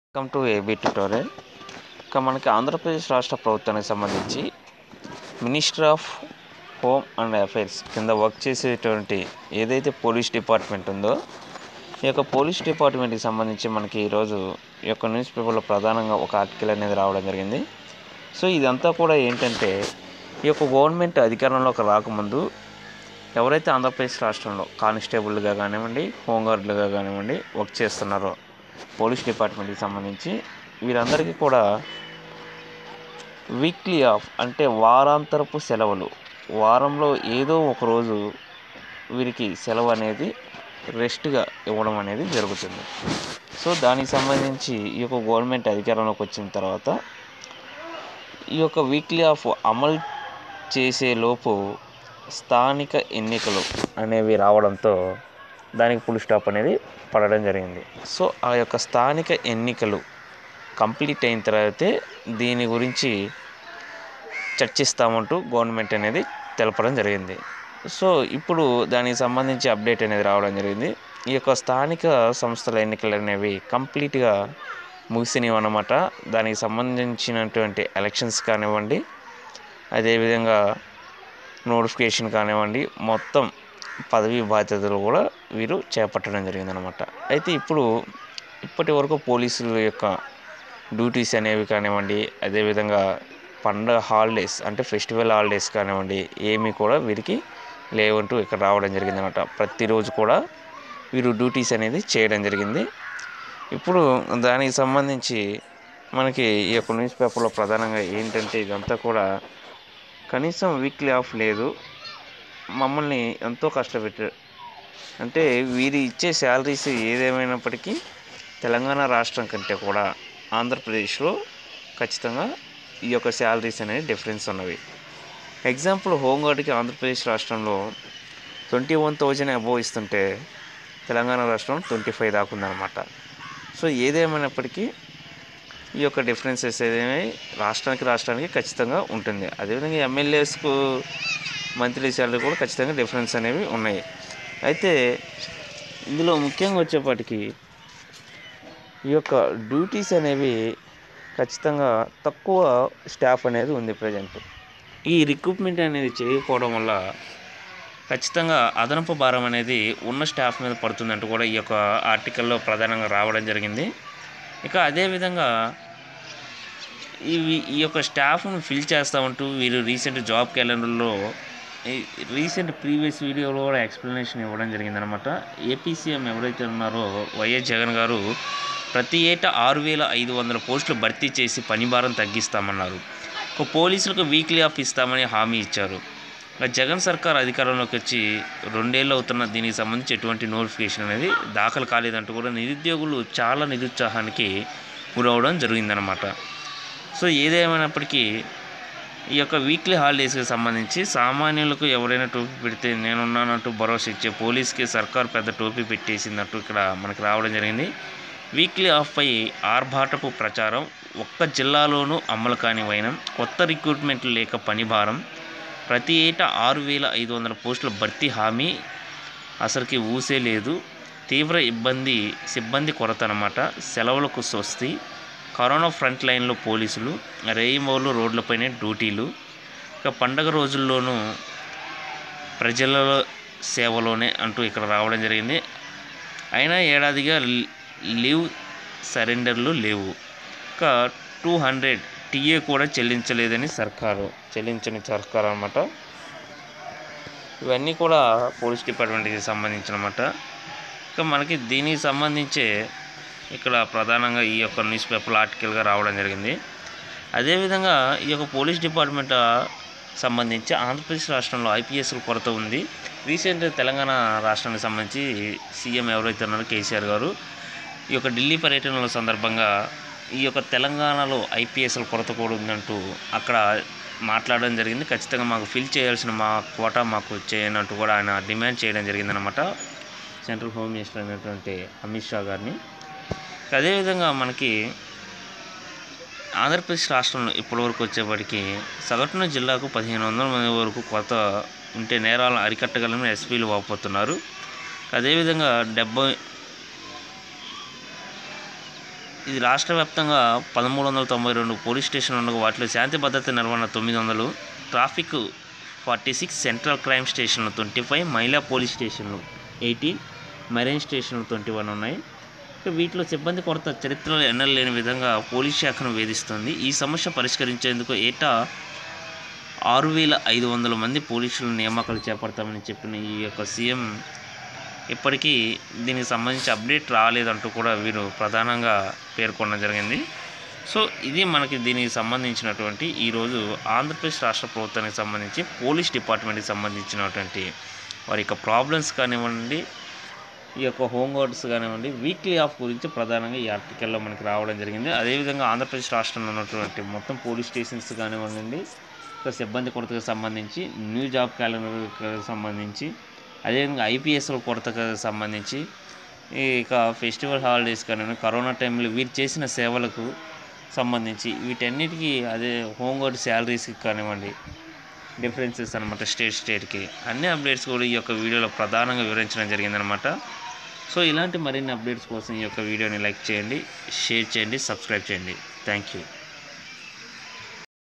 welcome to AB tutorial ఇక మనకి ఆంధ్రప్రదేశ్ రాష్ట్ర ప్రభుత్వానికి సంబంధించి minister of home and affairs కింద వర్క్ చేసేటువంటి ఏదైతే పోలీస్ డిపార్ట్మెంట్ ఉందో ఈ యొక్క పోలీస్ డిపార్ట్మెంట్కి సంబంధించి మనకి ఈరోజు ఈ యొక్క న్యూస్ పేపర్లో ప్రధానంగా ఒక ఆర్టికల్ అనేది రావడం జరిగింది సో ఇదంతా కూడా ఏంటంటే ఈ యొక్క గవర్నమెంట్ అధికారంలోకి రాకముందు ఎవరైతే ఆంధ్రప్రదేశ్ రాష్ట్రంలో కానిస్టేబుల్గా కానివ్వండి హోంగార్డులుగా కానివ్వండి వర్క్ చేస్తున్నారో పోలీస్ డిపార్ట్మెంట్కి సంబంధించి వీరందరికీ కూడా వీక్లీ ఆఫ్ అంటే వారాంతరపు సెలవులు వారంలో ఏదో ఒక రోజు వీరికి సెలవు అనేది రెస్ట్గా ఇవ్వడం అనేది జరుగుతుంది సో దానికి సంబంధించి ఈ యొక్క గవర్నమెంట్ అధికారంలోకి వచ్చిన తర్వాత ఈ యొక్క వీక్లీ ఆఫ్ అమలు చేసే లోపు స్థానిక ఎన్నికలు అనేవి రావడంతో దానికి ఫుల్ స్టాప్ అనేది పడడం జరిగింది సో ఆ యొక్క స్థానిక ఎన్నికలు కంప్లీట్ అయిన తర్వాతే దీని గురించి చర్చిస్తామంటూ గవర్నమెంట్ అనేది తెలపడం జరిగింది సో ఇప్పుడు దానికి సంబంధించి అప్డేట్ అనేది రావడం జరిగింది ఈ యొక్క స్థానిక సంస్థల ఎన్నికలు అనేవి కంప్లీట్గా ముగిసినవి అన్నమాట దానికి సంబంధించినటువంటి ఎలక్షన్స్ కానివ్వండి అదేవిధంగా నోటిఫికేషన్ కానివ్వండి మొత్తం పదవీ బాధ్యతలు కూడా వీరు చేపట్టడం జరిగిందనమాట అయితే ఇప్పుడు ఇప్పటి వరకు పోలీసుల యొక్క డ్యూటీస్ అనేవి కానివ్వండి అదేవిధంగా పండగ హాలిడేస్ అంటే ఫెస్టివల్ హాలిడేస్ కానివ్వండి ఏమీ కూడా వీరికి లేవంటూ ఇక్కడ రావడం జరిగిందనమాట ప్రతిరోజు కూడా వీరు డ్యూటీస్ అనేది చేయడం జరిగింది ఇప్పుడు దానికి సంబంధించి మనకి ఈ యొక్క న్యూస్ పేపర్లో ప్రధానంగా ఏంటంటే ఇదంతా కూడా కనీసం వీక్లీ ఆఫ్ లేదు మమ్మల్ని ఎంతో కష్టపెట్టారు అంటే వీరి ఇచ్చే శాలరీస్ ఏదేమైనప్పటికీ తెలంగాణ రాష్ట్రం కంటే కూడా ఆంధ్రప్రదేశ్లో ఖచ్చితంగా ఈ యొక్క శాలరీస్ అనేవి డిఫరెన్స్ ఉన్నవి ఎగ్జాంపుల్ హోంగార్డ్కి ఆంధ్రప్రదేశ్ రాష్ట్రంలో ట్వంటీ వన్ థౌజండ్ అబోవ్ ఇస్తుంటే తెలంగాణ రాష్ట్రం ట్వంటీ ఫైవ్ దాకా ఉందన్నమాట సో ఏదేమైనప్పటికీ ఈ యొక్క డిఫరెన్సెస్ ఏదైనా రాష్ట్రానికి రాష్ట్రానికి ఖచ్చితంగా ఉంటుంది అదేవిధంగా ఎమ్మెల్యేస్కు మంత్లీ శాలరీ కూడా ఖచ్చితంగా డిఫరెన్స్ అనేవి ఉన్నాయి అయితే ఇందులో ముఖ్యంగా వచ్చేప్పటికి ఈ యొక్క డ్యూటీస్ అనేవి ఖచ్చితంగా తక్కువ స్టాఫ్ అనేది ఉంది ప్రజెంట్ ఈ రిక్రూట్మెంట్ అనేది చేయకపోవడం వల్ల ఖచ్చితంగా అదనపు భారం అనేది ఉన్న స్టాఫ్ మీద పడుతుందంటూ కూడా ఈ యొక్క ఆర్టికల్లో ప్రధానంగా రావడం జరిగింది ఇక అదేవిధంగా ఇవి ఈ యొక్క స్టాఫ్ను ఫిల్ చేస్తామంటూ వీరు రీసెంట్ జాబ్ క్యాలెండర్లో రీసెంట్ ప్రీవియస్ వీడియోలో కూడా ఎక్స్ప్లెనేషన్ ఇవ్వడం జరిగిందనమాట ఏపీ సీఎం ఎవరైతే ఉన్నారో వైఎస్ జగన్ గారు ప్రతి ఏటా ఆరు వేల ఐదు వందల పోస్టులు భర్తీ చేసి పని భారం తగ్గిస్తామన్నారు ఒక పోలీసులకు వీక్లీ ఆఫ్ ఇస్తామని హామీ ఇచ్చారు జగన్ సర్కార్ అధికారంలోకి వచ్చి రెండేళ్ళు అవుతున్న దీనికి సంబంధించి ఎటువంటి నోటిఫికేషన్ అనేది దాఖలు కాలేదంటూ కూడా నిరుద్యోగులు చాలా నిరుత్సాహానికి గురవడం జరిగిందనమాట సో ఏదేమైనప్పటికీ ఈ యొక్క వీక్లీ హాలిడేస్కి సంబంధించి సామాన్యులకు ఎవరైనా టోపీ పెడితే నేనున్నానంటూ భరోసా ఇచ్చే పోలీస్కి సర్కార్ పెద్ద టోపీ పెట్టేసిందంటూ ఇక్కడ మనకు రావడం జరిగింది వీక్లీ ఆఫ్పై ఆర్భాటపు ప్రచారం ఒక్క జిల్లాలోనూ అమలు కాని వైనం కొత్త రిక్రూట్మెంట్లు లేక పని భారం ప్రతి ఏటా ఆరు వేల ఐదు వందల పోస్టుల భర్తీ హామీ అసలుకి ఊసే లేదు తీవ్ర ఇబ్బంది సిబ్బంది కొరత అన్నమాట సెలవులకు స్వస్తి కరోనా ఫ్రంట్ లైన్లో పోలీసులు రేయిమౌలు రోడ్లపైనే డ్యూటీలు ఇక పండగ రోజుల్లోనూ ప్రజల సేవలోనే అంటూ ఇక్కడ రావడం జరిగింది అయినా ఏడాదిగా లీవ్ సరెండర్లు లేవు ఇక టూ హండ్రెడ్ టీఏ కూడా చెల్లించలేదని సర్కారు చెల్లించని సర్కారు అనమాట ఇవన్నీ కూడా పోలీస్ డిపార్ట్మెంట్కి సంబంధించినమాట ఇక మనకి దీనికి సంబంధించే ఇక్కడ ప్రధానంగా ఈ యొక్క న్యూస్ పేపర్ ఆర్టికల్గా రావడం జరిగింది అదేవిధంగా ఈ యొక్క పోలీస్ డిపార్ట్మెంట్ సంబంధించి ఆంధ్రప్రదేశ్ రాష్ట్రంలో ఐపీఎస్ల కొరత ఉంది రీసెంట్ తెలంగాణ రాష్ట్రానికి సంబంధించి సీఎం ఎవరైతే ఉన్నారో కేసీఆర్ గారు ఈ యొక్క ఢిల్లీ పర్యటనల సందర్భంగా ఈ యొక్క తెలంగాణలో ఐపీఎస్ల కొరత కూడా ఉందంటూ అక్కడ మాట్లాడడం జరిగింది ఖచ్చితంగా మాకు ఫిల్ చేయాల్సిన మా కోటా మాకు చేయనట్టు కూడా ఆయన డిమాండ్ చేయడం జరిగిందనమాట సెంట్రల్ హోమ్ మినిస్టర్ అయినటువంటి అమిత్ షా గారిని అదేవిధంగా మనకి ఆంధ్రప్రదేశ్ రాష్ట్రంలో ఇప్పటివరకు వచ్చేప్పటికి సగటున జిల్లాకు పదిహేను వందల మంది వరకు కొత్త ఉంటే నేరాలను అరికట్టగలని ఎస్పీలు వాపోతున్నారు అదేవిధంగా డెబ్బై ఇది రాష్ట్ర వ్యాప్తంగా పదమూడు వందల తొంభై రెండు పోలీస్ స్టేషన్లు ఉండగా వాటిలో శాంతి భద్రత నిర్వహణ తొమ్మిది వందలు traffic forty six central crime స్టేషన్లు ట్వంటీ ఫైవ్ మహిళా పోలీస్ స్టేషన్లు ఎయిటీన్ మెరైన్ స్టేషన్లు ట్వంటీ వన్ ఉన్నాయి ఇక వీటిలో సిబ్బంది కొరత చరిత్రలో ఎన్నడూ లేని విధంగా పోలీస్ శాఖను వేధిస్తుంది ఈ సమస్య పరిష్కరించేందుకు ఏటా ఆరు వేల ఐదు వందల మంది పోలీసుల నియామకాలు చేపడతామని చెప్పిన ఈ యొక్క సీఎం ఇప్పటికీ దీనికి సంబంధించి అప్డేట్ రాలేదంటూ కూడా వీరు ప్రధానంగా పేర్కొనడం జరిగింది సో ఇది మనకి దీనికి సంబంధించినటువంటి ఈరోజు ఆంధ్రప్రదేశ్ రాష్ట్ర ప్రభుత్వానికి సంబంధించి పోలీస్ డిపార్ట్మెంట్కి సంబంధించినటువంటి వారి యొక్క ప్రాబ్లమ్స్ కానివ్వండి ఈ యొక్క హోమ్ గార్డ్స్ కానివ్వండి వీక్లీ ఆఫ్ గురించి ప్రధానంగా ఈ ఆర్టికల్లో మనకి రావడం జరిగింది అదేవిధంగా ఆంధ్రప్రదేశ్ రాష్ట్రంలో ఉన్నటువంటి మొత్తం పోలీస్ స్టేషన్స్ కానివ్వండి ఇంకా సిబ్బంది కొరతకు సంబంధించి న్యూ జాబ్ క్యాలెండర్కి సంబంధించి అదేవిధంగా ఐపీఎస్ల కొరతకు సంబంధించి ఈ ఇక ఫెస్టివల్ హాలిడేస్ కానివ్వండి కరోనా టైంలో వీరు చేసిన సేవలకు సంబంధించి వీటన్నిటికీ అదే హోమ్ గార్డ్ శాలరీస్కి కానివ్వండి డిఫరెన్సెస్ అనమాట స్టేట్ స్టేట్కి అన్ని అప్డేట్స్ కూడా ఈ యొక్క వీడియోలో ప్రధానంగా వివరించడం జరిగిందనమాట సో ఇలాంటి మరిన్ని అప్డేట్స్ కోసం ఈ యొక్క వీడియోని లైక్ చేయండి షేర్ చేయండి సబ్స్క్రైబ్ చేయండి థ్యాంక్ యూ